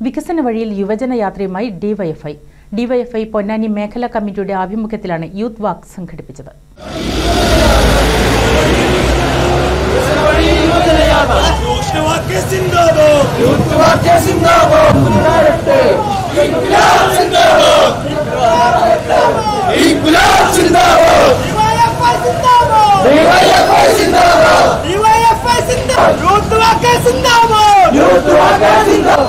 വികസന വഴിയിൽ യുവജന യാത്രയുമായി ഡിവൈഎഫ്ഐ ഡിവൈഎഫ്ഐ പൊന്നാനി മേഖലാ കമ്മിറ്റിയുടെ ആഭിമുഖ്യത്തിലാണ് യൂത്ത് വാക്ക് സംഘടിപ്പിച്ചത് യൂത്ത് സിന്ദാബാദ് യൂത്ത് വാക്ക് സിന്ദാബാദ് ഇൻക്ലാബ് സിന്ദാബാദ് ഇൻക്ലാബ് സിന്ദാബാദ് ഡിവൈഎഫ്ഐ സിന്ദാബാദ് യൂത്ത് വാക്ക് സിന്ദാബാദ് യൂത്ത് വാക്ക് സിന്ദാബാദ്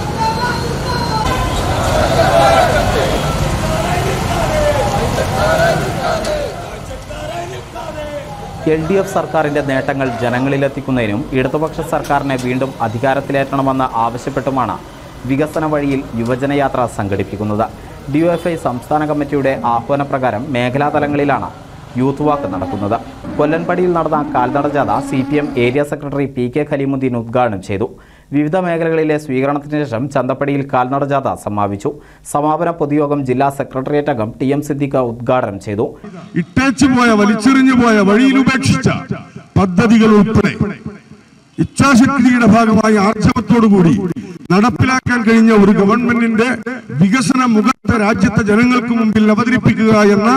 എൽ ഡി എഫ് സർക്കാരിന്റെ നേട്ടങ്ങൾ ജനങ്ങളിലെത്തിക്കുന്നതിനും ഇടതുപക്ഷ സർക്കാരിനെ വീണ്ടും അധികാരത്തിലേറ്റണമെന്ന് ആവശ്യപ്പെട്ടുമാണ് വികസന വഴിയിൽ യുവജനയാത്ര സംഘടിപ്പിക്കുന്നത് ഡിവൈഎഫ്ഐ സംസ്ഥാന കമ്മിറ്റിയുടെ ആഹ്വാനപ്രകാരം മേഖലാ തലങ്ങളിലാണ് യൂത്ത് വാക്ക് നടക്കുന്നത് കൊല്ലൻപടിയിൽ നടന്ന കാൽനട ജാഥ C P M area secretary P K Khaleemuddin ഉദ്ഘാടനം ചെയ്തു വിവിധ മേഖലകളിലെ സ്വീകരണത്തിന് ശേഷം ചന്തപ്പടിയിൽ കാൽനട ജാഥ സമാപിച്ചു സമാപന പൊതുയോഗം ജില്ലാ സെക്രട്ടേറിയറ്റ് അംഗം ടി എം സിദ്ദിഖ ഉദ്ഘാടനം ചെയ്തു ഇട്ടേച്ചു പോയ വലിച്ചെറിഞ്ഞു പോയ വഴിയിൽ ഉപേക്ഷിച്ച പദ്ധതികൾ ഉൾപ്പെടെ ഇച്ഛാശക്തിയുടെ ഭാഗമായി ആർജവത്തോടുകൂടി നടപ്പിലാക്കാൻ കഴിഞ്ഞ ഒരു ഗവൺമെന്റിന്റെ വികസന മുഖത്തെ രാജ്യത്തെ ജനങ്ങൾക്ക് മുമ്പിൽ അവതരിപ്പിക്കുക എന്ന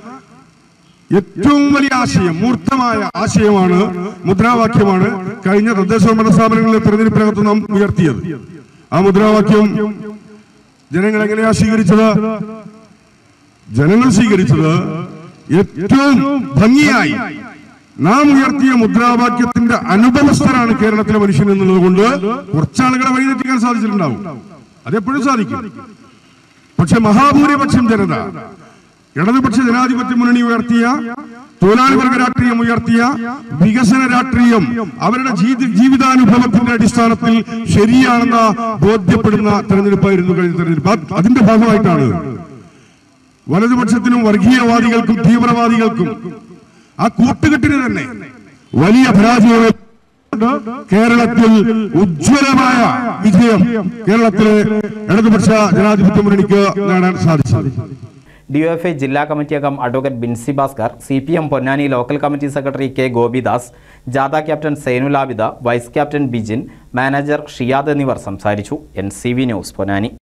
ഏറ്റവും വലിയ ആശയം മൂർത്തമായ ആശയമാണ് മുദ്രാവാക്യമാണ് കഴിഞ്ഞ തദ്ദേശ ഭരണ സ്ഥാപനങ്ങളിലെ തെരഞ്ഞെടുപ്പിനകത്ത് നാം ഉയർത്തിയത് ആ മുദ്രാവാക്യം ജനങ്ങൾ എങ്ങനെയാ സ്വീകരിച്ചത് ജനങ്ങൾ സ്വീകരിച്ചത് ഏറ്റവും ഭംഗിയായി നാം ഉയർത്തിയ മുദ്രാവാക്യത്തിന്റെ അനുഭവസ്ഥരാണ് കേരളത്തിലെ മനുഷ്യൻ എന്നുള്ളത് കൊണ്ട് കുറച്ചാളുകളെ വഴിതെറ്റിക്കാൻ സാധിച്ചിട്ടുണ്ടാവും അതെപ്പോഴും സാധിക്കും പക്ഷെ മഹാഭൂരിപക്ഷം ജനത ഇടതുപക്ഷ ജനാധിപത്യ മുന്നണി ഉയർത്തിയ തൊഴിലാളി വർഗ രാഷ്ട്രീയം ഉയർത്തിയ വികസന രാഷ്ട്രീയം അവരുടെ ജീതി- ജീവിതാനുഭവത്തിന്റെ അടിസ്ഥാനത്തിൽ ശരിയാണെന്ന ബോധ്യപ്പെടുന്ന തെരഞ്ഞെടുപ്പായിരുന്നു കഴിഞ്ഞ തെരഞ്ഞെടുപ്പ് അത് അതിന്റെ ഭാഗമായിട്ടാണ് വലതുപക്ഷത്തിനും വർഗീയവാദികൾക്കും തീവ്രവാദികൾക്കും ആ കൂട്ടുകെട്ടിന് തന്നെ വലിയ പരാജയം കേരളത്തിൽ ഉജ്ജ്വലമായ വിജയം കേരളത്തിലെ ഇടതുപക്ഷ ജനാധിപത്യ മുന്നണിക്ക് നേടാൻ സാധിച്ചത് ഡിവൈഎഫ്ഐ ജില്ലാ കമ്മിറ്റി അംഗം advocate Binsi Bhaskar C P M Ponnani local committee secretary K Gopidas ജാഥ captain Zainulabid vice captain Bijin manager Shiyad എന്നിവർ സംസാരിച്ചു N C V news Ponnani